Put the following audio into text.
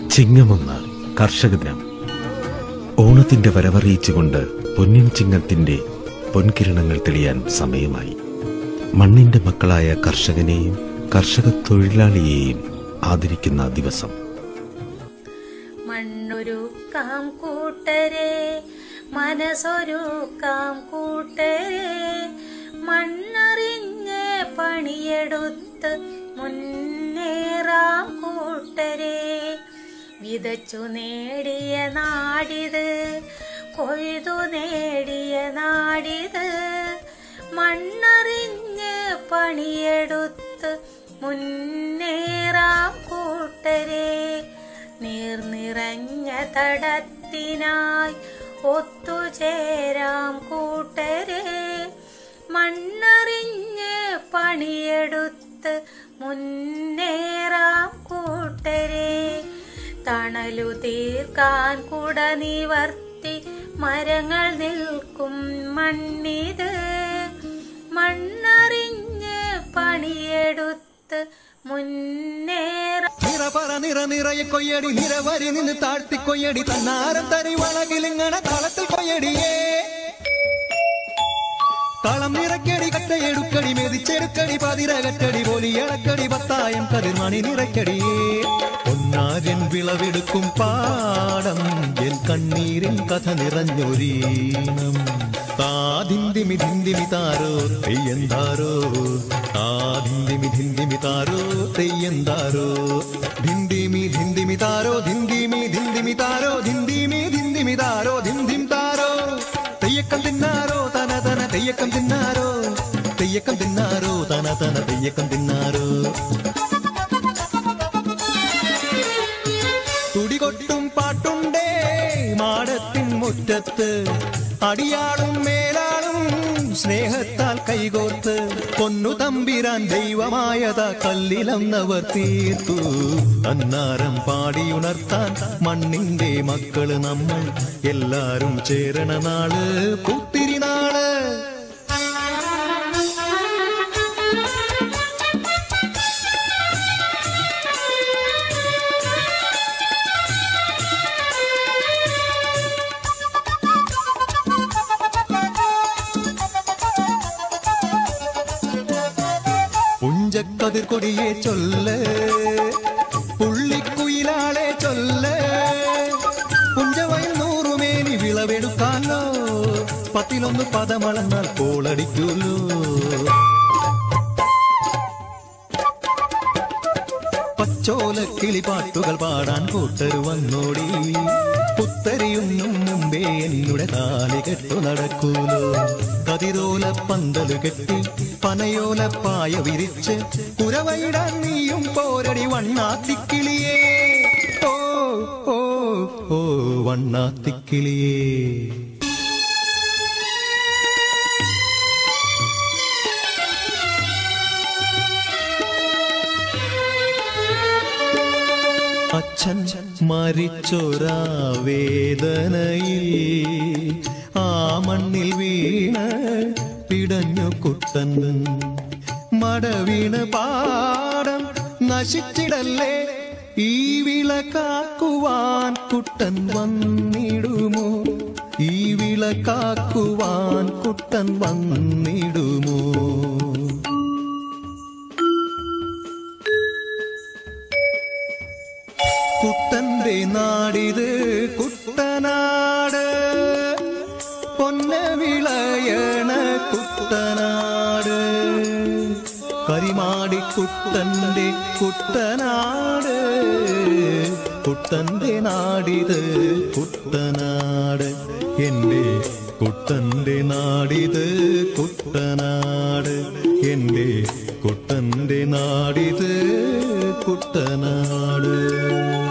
ചിങ്ങമൊന്ന് കർഷക ദിനം ഓണത്തിന്റെ വരവറിയിച്ചുകൊണ്ട് പൊന്നിൻ ചിങ്ങത്തിന്റെ പൊൻകിരണങ്ങൾ തെളിയാൻ സമയമായി മണ്ണിന്റെ മക്കളായ കർഷകനെയും കർഷക തൊഴിലാളിയെയും ആദരിക്കുന്ന ദിവസം മണ്ണൊരുക്കാം കൂട്ടരെ മനസ്സൊരുക്കാം കൂട്ടരെ മണ്ണറിഞ്ഞ് പണിയെടുത്ത് മുന്നേറാം കൂട്ടരെ വിതച്ചു നേടിയ നാടിത് കൊയ്തു നേടിയ നാടിത് മണ്ണറിഞ്ഞ് പണിയെടുത്ത് മുന്നേറാം കൂട്ടരെ നീർനിറഞ്ഞ തടത്തിനായി ഒത്തുചേരാം കൂട്ടരെ മണ്ണറിഞ്ഞ് പണിയെടുത്ത് മുന്നേറാം കൂട്ടരെ തണലു തീർക്കാൻ കുട നിവർത്തി മരങ്ങൾ നിൽക്കും മണ്ണിത് മണ്ണറിഞ്ഞ് പണിയെടുത്ത് മുന്നേറാം നിറ പറ നിറ നിറയെ കൊയ്യടി നിരവരി നിന്ന് താഴ്ത്തി കൊയ്യടി തന്നാരം തരി വളകിലിങ്ങണ തളത്തിൽ കൊയ്യടിയേ തളം നിറക്കടി കട്ടയെടുക്കടി മെതിച്ചെടുക്കടി പതിര കറ്റടി പോലി ഇളക്കടി പത്തായം കതിർമണി നിറയ്ക്കടിയേ ഒന്നാര്യൻ വിളവെടുക്കും പാടം എൻ കണ്ണീരിൻ കഥ നിറഞ്ഞൊരീണം താതിന്തിമി ധിന്തിമി താരോ തെയ്യന്താരോ താതിന്തിമി ധിന്തിമി താരോ തെയ്യന്താരോ ധിന്തിമി ധിന്തിമി താരോ ധിന്തിമി ധിന്തിമി താരോ ധിന്തിമി ധിന്തിമി താരോ ധിന്തിം താരോ തെയ്യക്കം തിന്നാരോ തന തന തെയ്യക്കം തിന്നാരോ തെയ്യക്കം തിന്നാരോ തന തന തെയ്യക്കം തിന്നാരോ തുടികൊട്ടും പാട്ടുണ്ടേ മാടത്തിൻ മുറ്റത്ത് അടിയാളും മേലാളും സ്നേഹത്താൽ കൈകോർത്ത് പൊന്നു തമ്പിരാൻ ദൈവമായത കല്ലിലന്നവർ തീർത്തു അന്നാരം പാടിയുണർത്താൻ മണ്ണിന്റെ മക്കള് നമ്മൾ എല്ലാരും ചേരണ നാള് പുത്തിരി നാള് പുഞ്ചക്കതിർ കൊടിയെ ചൊല്ല് പുള്ളിക്കുയിലാളെ ചൊല്ല് പുഞ്ചവയിൽ നൂറുമേനി വിളവെടുക്കാലോ പത്തിലൊന്ന് പദമളന്നാൽ കോളടിക്കൂലോ പച്ചോല കിളിപ്പാട്ടുകൾ പാടാൻ കൂട്ടരു വന്നോടി പുത്തരിയുന്നും മുമ്പേ എന്നുടെ താലി കെട്ടു നടക്കൂലോ കതിരോല പന്തല് കെട്ടി പനയോല പായ വിരിച്ച് കുരവയിടാൻ നീയും പോരടി വണ്ണാത്തിക്കിളിയേ ഓ ഓ ഓ വണ്ണാത്തിക്കിളിയേ അച്ഛൻ മരിച്ചൊരാ വേദനയിൽ ആ മണ്ണിൽ വീണ് പിടഞ്ഞു കുട്ടൻ മടവീണ് പാടം നശിച്ചിടല്ലേ ഈ വിള കാക്കുവാൻ കുട്ടൻ വന്നിടുമോ ഈ വിള കാക്കുവാൻ കുട്ടൻ വന്നിടുമോ കുട്ടന്റെ നാടിത് കുട്ടനാട് പൊന്ന വിളയണ കുട്ടനാട് കരിമാടി കുട്ടന്റെ കുട്ടനാട് കുട്ടന്റെ നാടിത് കുട്ടനാട് എന്റെ കുട്ടന്റെ നാടിത് കുട്ടനാട് എന്റെ കുട്ടന്റെ നാടിത് കുട്ടനാട്